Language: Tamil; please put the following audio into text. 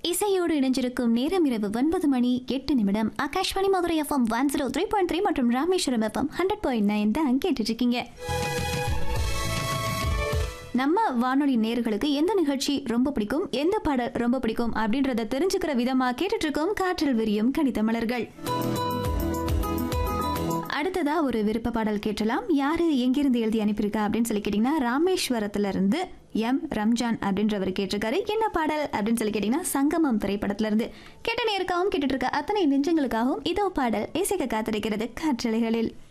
இசையோடு இணைஞ்சிருக்கும் நேரம் இரவு ஒன்பது மணி எட்டு நிமிடம் Akashvani Madurai FM one zero three point three மற்றும் Rameswaram FM hundred point nine தான் கேட்டுட்டு இருக்கீங்க நம்ம வானொலி நேர்களுக்கு எந்த நிகழ்ச்சி ரொம்ப பிடிக்கும் எந்த பாடல் ரொம்ப பிடிக்கும் அப்படின்றத தெரிஞ்சுக்கிற விதமா கேட்டுட்டு இருக்கோம் காற்றில் விரியும் கணித மலர்கள் அடுத்ததா ஒரு விருப்ப பாடல் கேட்டலாம் யாரு எங்கிருந்து எழுதி அனுப்பியிருக்கா அப்படின்னு சொல்லி கேட்டீங்கன்னா ராமேஸ்வரத்துல இருந்து எம் ரம்ஜான் அப்படின்றவர் கேட்டிருக்காரு என்ன பாடல் அப்படின்னு சொல்லி கேட்டீங்கன்னா சங்கமம் திரைப்படத்துல இருந்து கேட்ட நேருக்காகவும் கேட்டுட்டு இருக்க அத்தனை நெஞ்சங்களுக்காகவும் இதோ பாடல் இசைக்க காத்திருக்கிறது காற்றலைகளில்